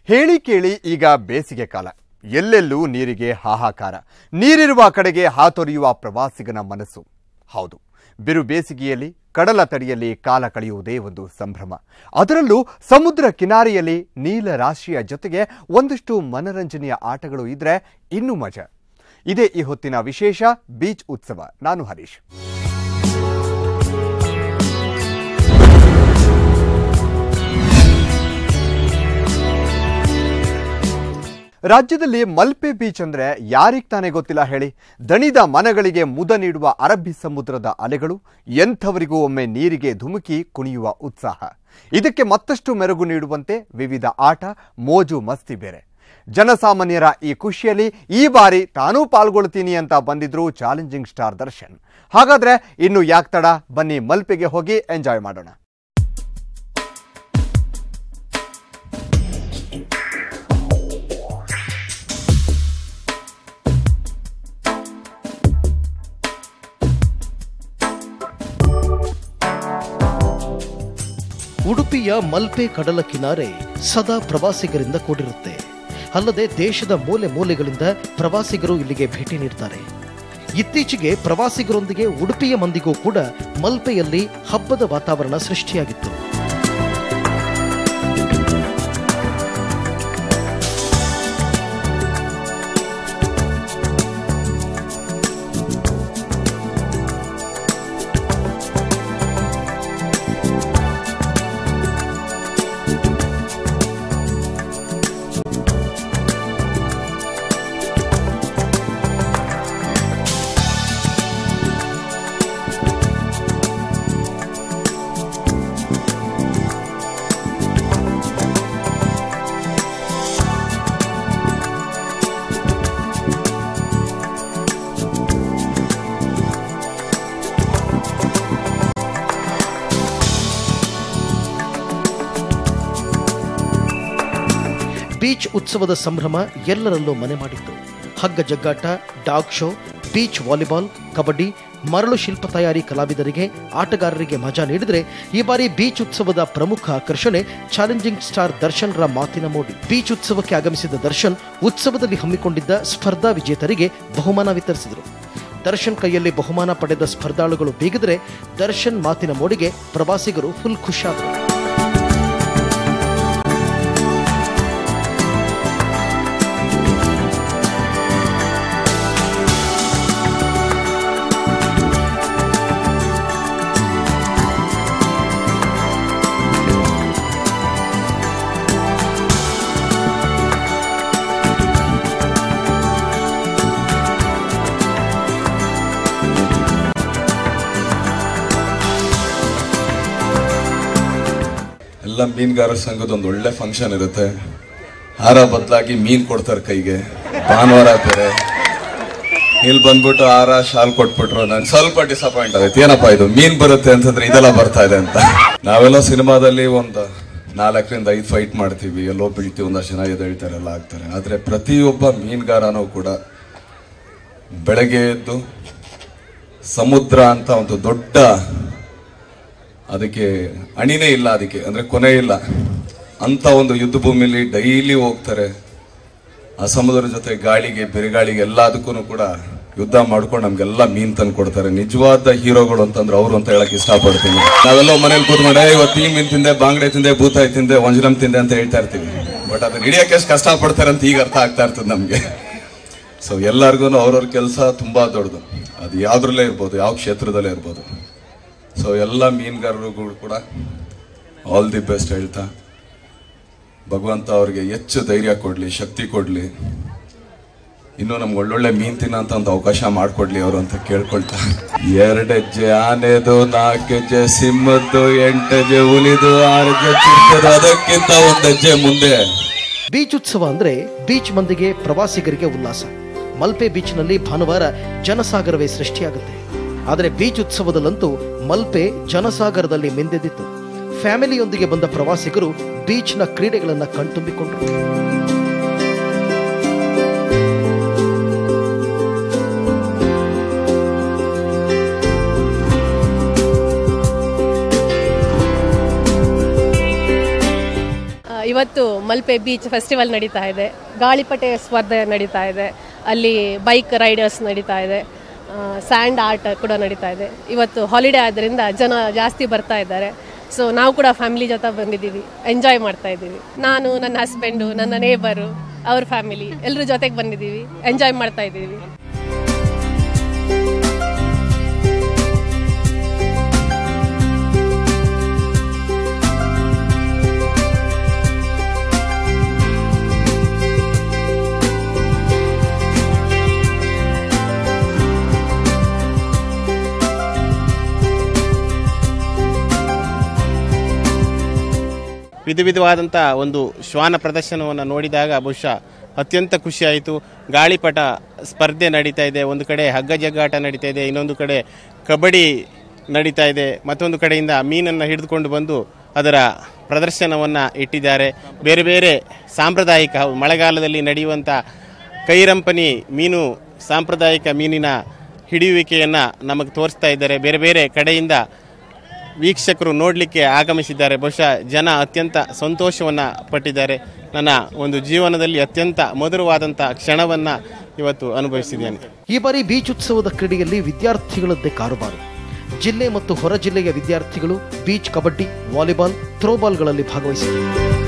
ಹೇಳಿ ಕೇಳಿ ಈಗ ಬೇಸಿಗೆ ಕಾಲ ಎಲ್ಲೆಲ್ಲೂ ನೀರಿಗೆ ಹಾಹಾಕಾರ ನೀರಿರುವ ಕಡೆಗೆ ಹಾತೊರೆಯುವ ಪ್ರವಾಸಿಗನ ಮನಸ್ಸು ಹೌದು ಬಿರು ಬೇಸಿಗೆಯಲ್ಲಿ ಕಡಲ ತಡಿಯಲ್ಲಿ ಕಾಲ ಕಳೆಯುವುದೇ ಒಂದು ಸಂಭ್ರಮ ಅದರಲ್ಲೂ ಸಮುದ್ರ ಕಿನಾರಿಯಲ್ಲಿ ನೀಲ ರಾಶಿಯ ಜೊತೆಗೆ ಒಂದಷ್ಟು ಮನರಂಜನೆಯ ಆಟಗಳು ಇದ್ರೆ ಇನ್ನೂ ಮಜಾ ಇದೇ ಈ ಹೊತ್ತಿನ ವಿಶೇಷ ಬೀಚ್ ಉತ್ಸವ ನಾನು ಹರೀಶ್ ರಾಜ್ಯದಲ್ಲಿ ಮಲ್ಪೆ ಬೀಚ್ ಅಂದ್ರೆ ಯಾರಿಗ್ ತಾನೇ ಗೊತ್ತಿಲ್ಲ ಹೇಳಿ ದಣಿದ ಮನಗಳಿಗೆ ಮುದ ನೀಡುವ ಅರಬ್ಬಿ ಸಮುದ್ರದ ಅಲೆಗಳು ಎಂಥವರಿಗೂ ಒಮ್ಮೆ ನೀರಿಗೆ ಧುಮುಕಿ ಕುಣಿಯುವ ಉತ್ಸಾಹ ಇದಕ್ಕೆ ಮತ್ತಷ್ಟು ಮೆರುಗು ನೀಡುವಂತೆ ವಿವಿಧ ಆಟ ಮೋಜು ಮಸ್ತಿ ಬೇರೆ ಜನಸಾಮಾನ್ಯರ ಈ ಖುಷಿಯಲ್ಲಿ ಈ ಬಾರಿ ತಾನೂ ಪಾಲ್ಗೊಳ್ತೀನಿ ಅಂತ ಬಂದಿದ್ರು ಚಾಲೆಂಜಿಂಗ್ ಸ್ಟಾರ್ ದರ್ಶನ್ ಹಾಗಾದ್ರೆ ಇನ್ನು ಯಾಕ್ ತಡ ಬನ್ನಿ ಮಲ್ಪೆಗೆ ಹೋಗಿ ಎಂಜಾಯ್ ಮಾಡೋಣ ಉಡುಪಿಯ ಮಲ್ಪೆ ಕಡಲ ಕಿನಾರೆ ಸದಾ ಪ್ರವಾಸಿಗರಿಂದ ಕೂಡಿರುತ್ತೆ ಅಲ್ಲದೆ ದೇಶದ ಮೂಲೆ ಮೂಲೆಗಳಿಂದ ಪ್ರವಾಸಿಗರು ಇಲ್ಲಿಗೆ ಭೇಟಿ ನೀಡ್ತಾರೆ ಇತ್ತೀಚೆಗೆ ಪ್ರವಾಸಿಗರೊಂದಿಗೆ ಉಡುಪಿಯ ಮಂದಿಗೂ ಕೂಡ ಮಲ್ಪೆಯಲ್ಲಿ ಹಬ್ಬದ ವಾತಾವರಣ ಸೃಷ್ಟಿಯಾಗಿತ್ತು ಬೀಚ್ ಉತ್ಸವದ ಸಂಭ್ರಮ ಎಲ್ಲರಲ್ಲೂ ಮನೆ ಮಾಡಿತ್ತು ಹಗ್ಗ ಜಗ್ಗಾಟ dog show beach volleyball kabaddi ಮರಳು ಶಿಲ್ಪ ತಯಾರಿ ಕಲಾವಿದರಿಗೆ ಆಟಗಾರರಿಗೆ ಮಜಾ ನೀಡಿದರೆ ಈ ಬಾರಿ ಬೀಚ್ ಉತ್ಸವದ ಪ್ರಮುಖ ಆಕರ್ಷಣೆ ಚಾಲೆಂಜಿಂಗ್ ಸ್ಟಾರ್ ದರ್ಶನ್ ರ ಮಾತಿನ ಮೋಡಿ ಬೀಚ್ ಉತ್ಸವಕ್ಕೆ ಆಗಮಿಸಿದ ದರ್ಶನ್ ಉತ್ಸವದಲ್ಲಿ ಹಮ್ಮಿಕೊಂಡಿದ್ದ ಸ್ಪರ್ಧಾ ವಿಜೇತರಿಗೆ ಬಹುಮಾನ ವಿತರಿಸಿದರು ದರ್ಶನ್ ಕೈಯಲ್ಲಿ ಬಹುಮಾನ ಪಡೆದ ಸ್ಪರ್ಧಾಳುಗಳು ಬೀಗಿದರೆ ದರ್ಶನ್ ಮಾತಿನ ಮೋಡಿಗೆ ಪ್ರವಾಸಿಗರು ಫುಲ್ ಖುಷಿಯಾದರು ಎಲ್ಲ ಮೀನುಗಾರ ಸಂಘದ ಒಂದು ಒಳ್ಳೆ ಫಂಕ್ಷನ್ ಇರುತ್ತೆ ಹಾರ ಬದಲಾಗಿ ಮೀನ್ ಕೊಡ್ತಾರೆ ಕೈಗೆ ಭಾನುವಾರ ಬೇರೆ ಇಲ್ಲಿ ಬಂದ್ಬಿಟ್ಟು ಹಾರ ಶಾಲ್ ಕೊಟ್ಬಿಟ್ರು ನಂಗೆ ಸ್ವಲ್ಪ ಡಿಸಪಾಯಿಂಟ್ ಆಗೈತೆ ಏನಪ್ಪ ಇದು ಮೀನ್ ಬರುತ್ತೆ ಅಂತಂದ್ರೆ ಇದೆಲ್ಲ ಬರ್ತಾ ಇದೆ ಅಂತ ನಾವೆಲ್ಲ ಸಿನಿಮಾದಲ್ಲಿ ಒಂದು ನಾಲ್ಕರಿಂದ ಐದು ಫೈಟ್ ಮಾಡ್ತೀವಿ ಎಲ್ಲೋ ಬೀಳ್ತೀವಿ ಒಂದಷ್ಟು ಜನ ಎದ್ದೇಳ್ತಾರೆ ಎಲ್ಲ ಆಗ್ತಾರೆ ಆದ್ರೆ ಪ್ರತಿಯೊಬ್ಬ ಮೀನುಗಾರನೂ ಕೂಡ ಬೆಳಗ್ಗೆ ಎದ್ದು ಸಮುದ್ರ ಅಂತ ಒಂದು ದೊಡ್ಡ ಅದಕ್ಕೆ ಅಣಿನೇ ಇಲ್ಲ ಅದಕ್ಕೆ ಅಂದ್ರೆ ಕೊನೆ ಇಲ್ಲ ಅಂತ ಒಂದು ಯುದ್ಧ ಭೂಮಿಲಿ ಡೈಲಿ ಹೋಗ್ತಾರೆ ಆ ಸಮುದ್ರ ಜೊತೆ ಗಾಳಿಗೆ ಬಿರುಗಾಳಿಗೆ ಎಲ್ಲದಕ್ಕೂ ಕೂಡ ಯುದ್ಧ ಮಾಡ್ಕೊಂಡು ನಮ್ಗೆಲ್ಲ ಮೀನ್ ತಂದು ಕೊಡ್ತಾರೆ ನಿಜವಾದ ಹೀರೋಗಳು ಅಂತಂದ್ರೆ ಅವರು ಅಂತ ಹೇಳಕ್ ಇಷ್ಟಪಡ್ತೀನಿ ನಾವೆಲ್ಲ ಮನೇಲಿ ಕೂತ್ಕೊಂಡೆ ಇವತ್ತು ಈ ಮೀನ್ ತಿಂದೆ ಬಾಂಗ್ಡೆ ತಿಂದೆ ಬೂತಾಯಿ ತಿಂದೆ ವಂಜನಂ ತಿಂದೆ ಅಂತ ಹೇಳ್ತಾ ಇರ್ತೀವಿ ಬಟ್ ಅದನ್ನ ಹಿಡಿಯಕ್ಕೆ ಎಷ್ಟು ಕಷ್ಟ ಪಡ್ತಾರೆ ಅಂತ ಈಗ ಅರ್ಥ ಆಗ್ತಾ ಇರ್ತದೆ ನಮ್ಗೆ ಸೊ ಎಲ್ಲರಿಗೂ ಅವ್ರವ್ರ ಕೆಲಸ ತುಂಬಾ ದೊಡ್ಡದು ಅದು ಯಾವ್ದ್ರಲ್ಲೇ ಇರ್ಬೋದು ಯಾವ ಕ್ಷೇತ್ರದಲ್ಲೇ ಇರ್ಬೋದು ಸೊ ಎಲ್ಲ ಮೀನುಗಾರರುಗಳು ಕೂಡ ಆಲ್ ದಿ ಬೆಸ್ಟ್ ಹೇಳ್ತಾ ಭಗವಂತ ಅವ್ರಿಗೆ ಹೆಚ್ಚು ಧೈರ್ಯ ಕೊಡ್ಲಿ ಶಕ್ತಿ ಕೊಡ್ಲಿ ಇನ್ನು ನಮ್ಗೆ ಒಳ್ಳೊಳ್ಳೆ ಮೀನ್ ತಿನ್ನಂತ ಒಂದು ಅವಕಾಶ ಮಾಡ್ಕೊಡ್ಲಿ ಅವರು ಅಂತ ಕೇಳ್ಕೊಳ್ತಾ ಎರಡು ಹೆಜ್ಜೆ ಆನೆದು ನಾಲ್ಕು ಹೆಜ್ಜೆ ಸಿಂಹದ್ದು ಎಂಟು ಹೆಜ್ಜೆ ಹುಲಿದು ಆರು ಹೆಜ್ಜೆ ಚಿಕ್ಕದು ಅದಕ್ಕಿಂತ ಒಂದು ಹೆಜ್ಜೆ ಮುಂದೆ ಬೀಚ್ ಉತ್ಸವ ಅಂದ್ರೆ ಬೀಚ್ ಮಂದಿಗೆ ಪ್ರವಾಸಿಗರಿಗೆ ಉಲ್ಲಾಸ ಮಲ್ಪೆ ಬೀಚ್ನಲ್ಲಿ ಭಾನುವಾರ ಜನಸಾಗರವೇ ಸೃಷ್ಟಿಯಾಗುತ್ತೆ ಆದರೆ ಬೀಚ್ ಉತ್ಸವದಲ್ಲಂತೂ ಮಲ್ಪೆ ಜನಸಾಗರದಲ್ಲಿ ಮಿಂದೆದ್ದಿತ್ತು ಫ್ಯಾಮಿಲಿಯೊಂದಿಗೆ ಬಂದ ಪ್ರವಾಸಿಗರು ಬೀಚ್ನ ಕ್ರೀಡೆಗಳನ್ನ ಕಣ್ತುಂಬಿಕೊಂಡರು ಇವತ್ತು ಮಲ್ಪೆ ಬೀಚ್ ಫೆಸ್ಟಿವಲ್ ನಡೀತಾ ಇದೆ ಗಾಳಿಪಟೆ ಸ್ಪರ್ಧೆ ನಡೀತಾ ಇದೆ ಅಲ್ಲಿ ಬೈಕ್ ರೈಡರ್ಸ್ ನಡೀತಾ ಇದೆ ಸ್ಯಾಂಡ್ ಆರ್ಟ್ ಕೂಡ ನಡೀತಾ ಇದೆ ಇವತ್ತು ಹಾಲಿಡೇ ಆದ್ದರಿಂದ ಜನ ಜಾಸ್ತಿ ಬರ್ತಾ ಇದ್ದಾರೆ ಸೊ ನಾವು ಕೂಡ ಫ್ಯಾಮಿಲಿ ಜೊತೆ ಬಂದಿದ್ದೀವಿ ಎಂಜಾಯ್ ಮಾಡ್ತಾ ಇದ್ದೀವಿ ನಾನು ನನ್ನ ಹಸ್ಬೆಂಡು ನನ್ನ ನೇಬರು ಅವ್ರ ಫ್ಯಾಮಿಲಿ ಎಲ್ಲರ ಜೊತೆಗೆ ಬಂದಿದ್ದೀವಿ ಎಂಜಾಯ್ ಮಾಡ್ತಾ ಇದ್ದೀವಿ ವಿಧ ವಿಧವಾದಂಥ ಒಂದು ಶ್ವಾನ ಪ್ರದರ್ಶನವನ್ನು ನೋಡಿದಾಗ ಬಹುಶಃ ಅತ್ಯಂತ ಖುಷಿಯಾಯಿತು ಗಾಳಿಪಟ ಸ್ಪರ್ಧೆ ನಡೀತಾ ಇದೆ ಒಂದು ಕಡೆ ಹಗ್ಗ ಜಗ್ಗಾಟ ನಡೀತಾ ಇದೆ ಇನ್ನೊಂದು ಕಡೆ ಕಬಡ್ಡಿ ನಡೀತಾ ಇದೆ ಮತ್ತೊಂದು ಕಡೆಯಿಂದ ಮೀನನ್ನು ಹಿಡಿದುಕೊಂಡು ಬಂದು ಅದರ ಪ್ರದರ್ಶನವನ್ನು ಇಟ್ಟಿದ್ದಾರೆ ಬೇರೆ ಬೇರೆ ಸಾಂಪ್ರದಾಯಿಕ ಮಳೆಗಾಲದಲ್ಲಿ ನಡೆಯುವಂಥ ಕೈರಂಪನಿ ಮೀನು ಸಾಂಪ್ರದಾಯಿಕ ಮೀನಿನ ಹಿಡಿಯುವಿಕೆಯನ್ನು ನಮಗೆ ತೋರಿಸ್ತಾ ಇದ್ದಾರೆ ಬೇರೆ ಬೇರೆ ಕಡೆಯಿಂದ ವೀಕ್ಷಕರು ನೋಡಲಿಕ್ಕೆ ಆಗಮಿಸಿದ್ದಾರೆ ಬಹುಶಃ ಜನ ಅತ್ಯಂತ ಸಂತೋಷವನ್ನು ಪಟ್ಟಿದ್ದಾರೆ ನನ್ನ ಒಂದು ಜೀವನದಲ್ಲಿ ಅತ್ಯಂತ ಮಧುರವಾದಂಥ ಕ್ಷಣವನ್ನು ಇವತ್ತು ಅನುಭವಿಸಿದ್ದೇನೆ ಈ ಬಾರಿ ಬೀಚ್ ಉತ್ಸವದ ಕ್ರೀಡೆಯಲ್ಲಿ ವಿದ್ಯಾರ್ಥಿಗಳದ್ದೇ ಕಾರುಬಾರು ಜಿಲ್ಲೆ ಮತ್ತು ಹೊರ ಜಿಲ್ಲೆಯ ವಿದ್ಯಾರ್ಥಿಗಳು ಬೀಚ್ ಕಬಡ್ಡಿ ವಾಲಿಬಾಲ್ ಥ್ರೋಬಾಲ್ಗಳಲ್ಲಿ ಭಾಗವಹಿಸಿದರು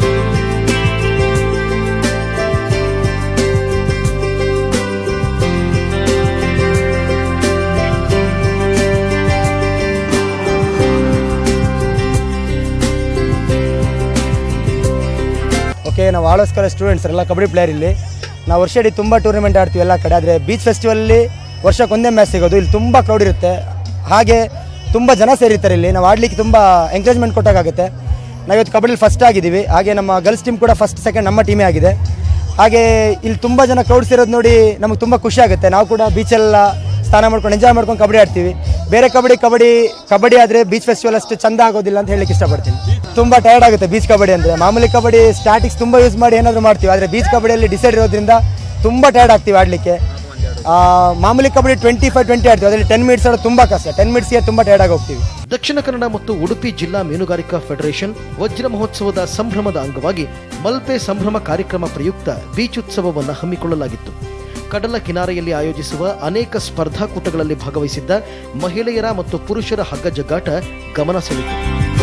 ಓಕೆ ನಾವು ಆಳೋಸ್ಕರ ಸ್ಟೂಡೆಂಟ್ಸ್ ಎಲ್ಲ ಕಬಡ್ಡಿ ಪ್ಲೇಯರ್ ಇಲ್ಲಿ ನಾವು ವರ್ಷ ಇಡೀ ತುಂಬ ಟೂರ್ನಮೆಂಟ್ ಆಡ್ತೀವಿ ಎಲ್ಲ ಕಡೆ ಆದರೆ ಬೀಚ್ ಫೆಸ್ಟಿವಲಲ್ಲಿ ವರ್ಷಕ್ಕೆ ಒಂದೇ ಮ್ಯಾಚ್ ಸಿಗೋದು ಇಲ್ಲಿ ತುಂಬ ಕ್ರೌಡ್ ಇರುತ್ತೆ ಹಾಗೆ ತುಂಬ ಜನ ಸೇರಿರ್ತಾರೆ ಇಲ್ಲಿ ನಾವು ಆಡ್ಲಿಕ್ಕೆ ತುಂಬ ಎಂಕರೇಜ್ಮೆಂಟ್ ಕೊಟ್ಟಾಗುತ್ತೆ ನಾವು ಇವತ್ತು ಕಬಡ್ಡಿಲಿ ಫಸ್ಟ್ ಆಗಿದ್ದೀವಿ ಹಾಗೆ ನಮ್ಮ ಗರ್ಲ್ಸ್ ಟೀಮ್ ಕೂಡ ಫಸ್ಟ್ ಸೆಕೆಂಡ್ ನಮ್ಮ ಟೀಮೇ ಆಗಿದೆ ಹಾಗೆ ಇಲ್ಲಿ ತುಂಬ ಜನ ಕ್ರೌಡ್ ಸೇರೋದು ನೋಡಿ ನಮಗೆ ತುಂಬ ಖುಷಿ ಆಗುತ್ತೆ ನಾವು ಕೂಡ ಬೀಚೆಲ್ಲ ಸ್ನಾನ ಮಾಡ್ಕೊಂಡು ಎಂಜಾಯ್ ಮಾಡ್ಕೊಂಡು ಕಬಡ್ಡಿ ಆಡ್ತೀವಿ ಬೇರೆ ಕಬಡ್ಡಿ ಕಬಡ್ಡಿ ಕಬಡ್ಡಿ ಆದರೆ ಬೀಚ್ ಫೆಸ್ಟಿವಲ್ ಅಷ್ಟು ಚಂದ ಆಗೋದಿಲ್ಲ ಅಂತ ಹೇಳಲಿಕ್ಕೆ ಇಷ್ಟಪಡ್ತೀನಿ ತುಂಬ ಟಯರ್ಡ್ ಆಗುತ್ತೆ ಬೀಚ್ ಕಬಡ್ಡಿ ಅಂದರೆ ಮಾಮೂಲಿ ಕಬಡ್ಡಿ ಸ್ಟಾಟಿಕ್ಸ್ ತುಂಬ ಯೂಸ್ ಮಾಡಿ ಏನಾದರೂ ಮಾಡ್ತೀವಿ ಆದರೆ ಬೀಚ್ ಕಬಡ್ಡಿಯಲ್ಲಿ ಡಿಸೈಡ್ ಇರೋದ್ರಿಂದ ತುಂಬ ಟಯರ್ಡ್ ಆಗ್ತೀವಿ ಆಡಲಿಕ್ಕೆ ಮಾಮೂಲಿ ಕಬಡ್ಡಿ ಟ್ವೆಂಟಿ ಫೈವ್ ಟ್ವೆಂಟಿ ಆಡ್ತೀವಿ ಅದರಲ್ಲಿ ಟೆನ್ ಮಿನಿಟ್ಸ್ ಆಡೋದು ತುಂಬ ಕಷ್ಟ ಟೆನ್ ಮಿನಿಟ್ಸ್ಗೆ ತುಂಬ ಟಯರ್ಡ್ ಆಗಿ ಹೋಗ್ತೀವಿ ದಕ್ಷಿಣ ಕನ್ನಡ ಮತ್ತು ಉಡುಪಿ ಜಿಲ್ಲಾ ಮೀನುಗಾರಿಕಾ ಫೆಡರೇಷನ್ ವಜ್ರ ಮಹೋತ್ಸವದ ಸಂಭ್ರಮದ ಅಂಗವಾಗಿ ಮಲ್ಪೆ ಸಂಭ್ರಮ ಕಾರ್ಯಕ್ರಮ ಪ್ರಯುಕ್ತ ಬೀಚ್ ಉತ್ಸವವನ್ನು ಹಮ್ಮಿಕೊಳ್ಳಲಾಗಿತ್ತು ಕಡಲ ಕಿನಾರೆಯಲ್ಲಿ ಆಯೋಜಿಸುವ ಅನೇಕ ಸ್ಪರ್ಧಾಕೂಟಗಳಲ್ಲಿ ಭಾಗವಹಿಸಿದ್ದ ಮಹಿಳೆಯರ ಮತ್ತು ಪುರುಷರ ಹಗ್ಗ ಜಗ್ಗಾಟ ಗಮನ ಸೆಳೆಯಿತು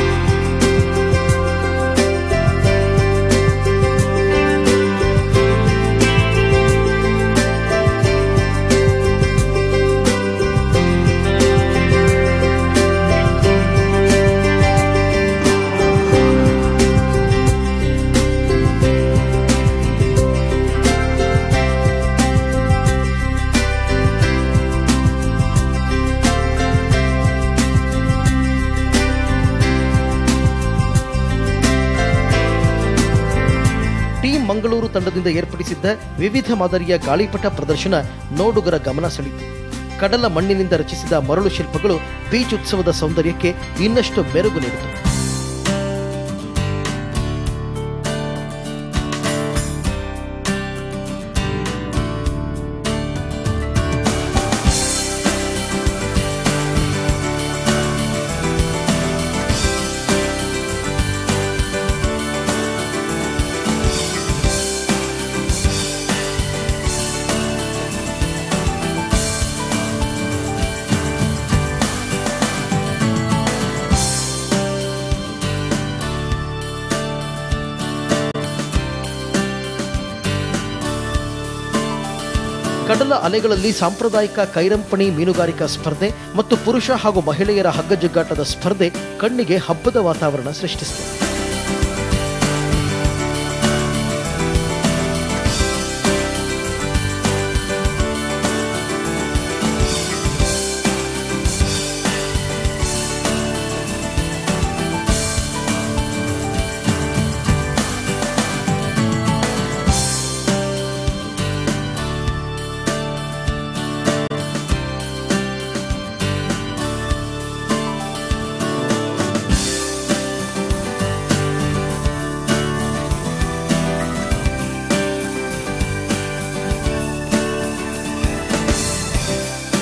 ಟೀಮ್ ಮಂಗಳೂರು ತಂಡದಿಂದ ಏರ್ಪಡಿಸಿದ್ದ ವಿವಿಧ ಮಾದರಿಯ ಗಾಳಿಪಟ ಪ್ರದರ್ಶನ ನೋಡುಗರ ಗಮನ ಸೆಳೆಯಿತು ಕಡಲ ಮಣ್ಣಿನಿಂದ ರಚಿಸಿದ ಮರಳು ಶಿಲ್ಪಗಳು ಬೀಚ್ ಉತ್ಸವದ ಸೌಂದರ್ಯಕ್ಕೆ ಇನ್ನಷ್ಟು ಮೆರುಗು ನೀಡಿತು ಕಡಲ ಅಲೆಗಳಲ್ಲಿ ಸಾಂಪ್ರದಾಯಿಕ ಕೈರಂಪಣಿ ಮೀನುಗಾರಿಕಾ ಸ್ಪರ್ಧೆ ಮತ್ತು ಪುರುಷ ಹಾಗೂ ಮಹಿಳೆಯರ ಹಗ್ಗಜಗ್ಗಾಟದ ಸ್ಪರ್ಧೆ ಕಣ್ಣಿಗೆ ಹಬ್ಬದ ವಾತಾವರಣ ಸೃಷ್ಟಿಸಿದೆ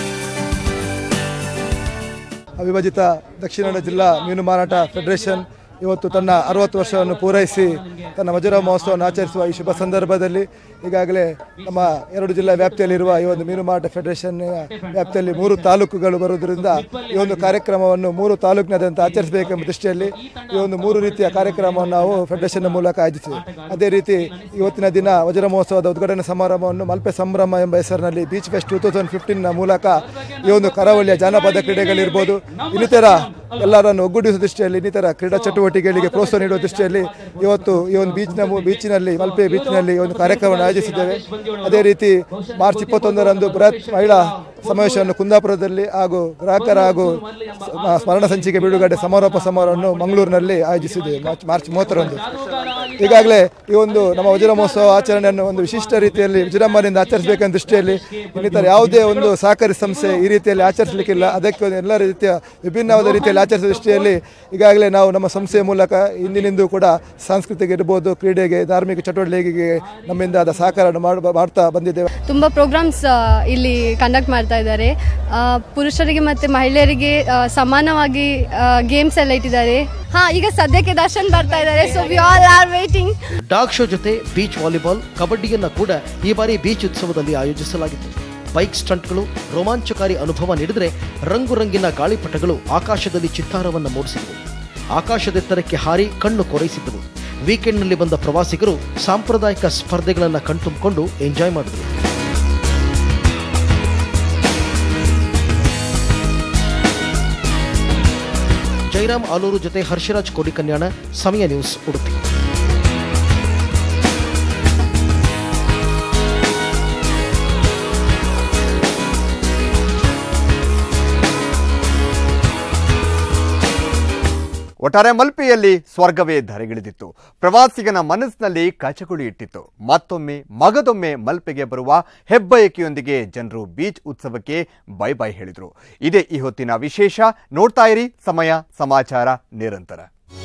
ಅವಿಭಜಿತ ದಕ್ಷಿಣ ಕನ್ನಡ ಜಿಲ್ಲಾ ಮೀನು ಮಾರಾಟ ಫೆಡರೇಷನ್ ಇವತ್ತು ತನ್ನ ಅರವತ್ತು ವರ್ಷವನ್ನು ಪೂರೈಸಿ ತನ್ನ ವಜ್ರ ಮಹೋತ್ಸವವನ್ನು ಆಚರಿಸುವ ಈ ಶುಭ ಸಂದರ್ಭದಲ್ಲಿ ಈಗಾಗಲೇ ನಮ್ಮ ಎರಡು ಜಿಲ್ಲಾ ವ್ಯಾಪ್ತಿಯಲ್ಲಿರುವ ಈ ಒಂದು ಮೀನು ಮಾರಾಟ ಫೆಡರೇಷನ್ ವ್ಯಾಪ್ತಿಯಲ್ಲಿ ಮೂರು ತಾಲೂಕುಗಳು ಬರುವುದರಿಂದ ಈ ಒಂದು ಕಾರ್ಯಕ್ರಮವನ್ನು ಮೂರು ತಾಲೂಕಿನಾದ್ಯಂತ ಆಚರಿಸಬೇಕೆಂಬ ದೃಷ್ಟಿಯಲ್ಲಿ ಈ ಒಂದು ಮೂರು ರೀತಿಯ ಕಾರ್ಯಕ್ರಮವನ್ನು ನಾವು ಫೆಡರೇಷನ್ ಮೂಲಕ ಆಯೋಜಿಸಿದೆ ಅದೇ ರೀತಿ ಇವತ್ತಿನ ದಿನ ವಜ್ರ ಮಹೋತ್ಸವದ ಉದ್ಘಾಟನಾ ಸಮಾರಂಭವನ್ನು ಮಲ್ಪೆ ಸಂಭ್ರಮ ಎಂಬ ಹೆಸರಿನಲ್ಲಿ ಬೀಚ್ ಫೆಸ್ಟ್ ಟೂ ತೌಸಂಡ್ ಫಿಫ್ಟೀನ್ನ ಮೂಲಕ ಈ ಒಂದು ಕರಾವಳಿಯ ಜಾನಪದ ಕ್ರೀಡೆಗಳಿರ್ಬೋದು ಇನ್ನಿತರ ಎಲ್ಲರನ್ನು ಒಗ್ಗೂಡಿಸುವ ದೃಷ್ಟಿಯಲ್ಲಿ ಇನ್ನಿತರ ಕ್ರೀಡಾ ಚಟುವಟಿಕೆಗಳಿಗೆ ಪ್ರೋತ್ಸಾಹ ನೀಡುವ ದೃಷ್ಟಿಯಲ್ಲಿ ಇವತ್ತು ಈ ಒಂದು ಬೀಚ್ನ ಮು- ಬೀಚಿನಲ್ಲಿ ಮಲ್ಪೆ ಬೀಚ್ನಲ್ಲಿ ಈ ಒಂದು ಕಾರ್ಯಕ್ರಮವನ್ನು ಆಯೋಜಿಸಿದ್ದೇವೆ ಅದೇ ರೀತಿ ಮಾರ್ಚ್ ಇಪ್ಪತ್ತೊಂದರಂದು ಬೃಹತ್ ಮಹಿಳಾ ಸಮಾವೇಶವನ್ನು ಕುಂದಾಪುರದಲ್ಲಿ ಹಾಗೂ ಗ್ರಾಹಕರ ಹಾಗೂ ಸ- ಸ್ಮರಣ ಸಂಚಿಕೆ ಬಿಡುಗಡೆ ಸಮಾರೋಪ ಸಮಾರೋಹವನ್ನು ಮಂಗಳೂರಿನಲ್ಲಿ ಆಯೋಜಿಸಿದ್ದೇವೆ ಮಾರ್ಚ್ ಮಾರ್ಚ್ ಮೂವತ್ತರಂದು ಈಗಾಗಲೇ ಈ ಒಂದು ನಮ್ಮ ವಜ್ರ ಮಹೋತ್ಸವ ಆಚರಣೆಯನ್ನು ಒಂದು ವಿಶಿಷ್ಟ ರೀತಿಯಲ್ಲಿ ವಿಜೃಂಭಣೆಯಿಂದ ಆಚರಿಸಬೇಕೆಂಬ ದೃಷ್ಟಿಯಲ್ಲಿ ಇನ್ನಿತರ ಯಾವುದೇ ಒಂದು ಸಹಕಾರಿ ಸಂಸ್ಥೆ ಈ ರೀತಿಯಲ್ಲಿ ಆಚರಿಸಲಿಕ್ಕಿಲ್ಲ ಅದಕ್ಕೆ ಒಂದು ಎಲ್ಲ ರೀತಿಯ ವಿಭಿನ್ನವಾದ ರೀತಿಯಲ್ಲಿ ಆಚರಿಸುವ ದೃಷ್ಟಿಯಲ್ಲಿ ಈಗಾಗಲೇ ನಾವು ನಮ್ಮ ಸಂಸ್ಥೆಯ ಮೂಲಕ ಇಂದಿನಿಂದ ಕೂಡ ಸಾಂಸ್ಕೃತಿಕ ಇರ್ಬೋದು ಕ್ರೀಡೆಗೆ ಧಾರ್ಮಿಕ ಚಟುವಟಿಕೆಗೆ ನಮ್ಮಿಂದ ಆದ ಸಹಕಾರ ಮಾಡ್- ಮಾಡ್ತಾ ಬಂದಿದ್ದೇವೆ ತುಂಬ ಪ್ರೋಗ್ರಾಮ್ಸ್ ಇಲ್ಲಿ ಕಂಡಕ್ಟ್ ಮಾಡ್ತಾ ಇದ್ದಾರೆ ಆ, ಪುರುಷರಿಗೆ ಮತ್ತು ಮಹಿಳೆಯರಿಗೆ ಆ, ಸಮಾನವಾಗಿ ಗೇಮ್ಸ್ ಎಲ್ಲ ಇಟ್ಟಿದ್ದಾರೆ ಹಾ ಈಗ ಸದ್ಯಕ್ಕೆ ದರ್ಶನ್ ಬರ್ತಾ ಇದ್ದಾರೆ so we all are waiting dog show ಜೊತೆ ಬೀಚ್ ವಾಲಿಬಾಲ್ ಕಬಡ್ಡಿಯನ್ನ ಕೂಡ ಈ ಬಾರಿ ಬೀಚ್ ಉತ್ಸವದಲ್ಲಿ ಆಯೋಜಿಸಲಾಗಿತ್ತು ಬೈಕ್ ಸ್ಟಂಟ್ಗಳು ರೋಮಾಂಚಕಾರಿ ಅನುಭವ ನೀಡಿದರೆ ರಂಗು ರಂಗಿನ ಗಾಳಿಪಟಗಳು ಆಕಾಶದಲ್ಲಿ ಚಿತ್ತಾರವನ್ನು ಮೂಡಿಸಿದವು ಆಕಾಶದೆತ್ತರಕ್ಕೆ ಹಾರಿ ಕಣ್ಣು ಕೊರೈಸಿದ್ದವು ವೀಕೆಂಡ್ನಲ್ಲಿ ಬಂದ ಪ್ರವಾಸಿಗರು ಸಾಂಪ್ರದಾಯಿಕ ಸ್ಪರ್ಧೆಗಳನ್ನು ಕಣ್ತುಂಬಿಕೊಂಡು ಎಂಜಾಯ್ ಮಾಡಿದರು ಜೈರಾಮ್ ಆಲೂರು ಜೊತೆ ಹರ್ಷರಾಜ್ ಕೋಡಿಕನ್ಯಾಣ ಸಮಯ ನ್ಯೂಸ್ ಉಡುಪಿ ಒಟ್ಟಾರೆ ಮಲ್ಪೆಯಲ್ಲಿ ಸ್ವರ್ಗವೇ ಧರೆಗಿಳಿದಿತ್ತು ಪ್ರವಾಸಿಗನ ಮನಸ್ಸಿನಲ್ಲಿ ಕಚಗುಳಿ ಇಟ್ಟಿತ್ತು ಮತ್ತೊಮ್ಮೆ ಮಗದೊಮ್ಮೆ ಮಲ್ಪೆಗೆ ಬರುವ ಹೆಬ್ಬಯಕೆಯೊಂದಿಗೆ ಜನರು ಬೀಚ್ ಉತ್ಸವಕ್ಕೆ ಬೈ ಬೈ ಹೇಳಿದರು ಇದೇ ಈ ಹೊತ್ತಿನ ವಿಶೇಷ ನೋಡ್ತಾ ಇರಿ ಸಮಯ ಸಮಾಚಾರ ನಿರಂತರ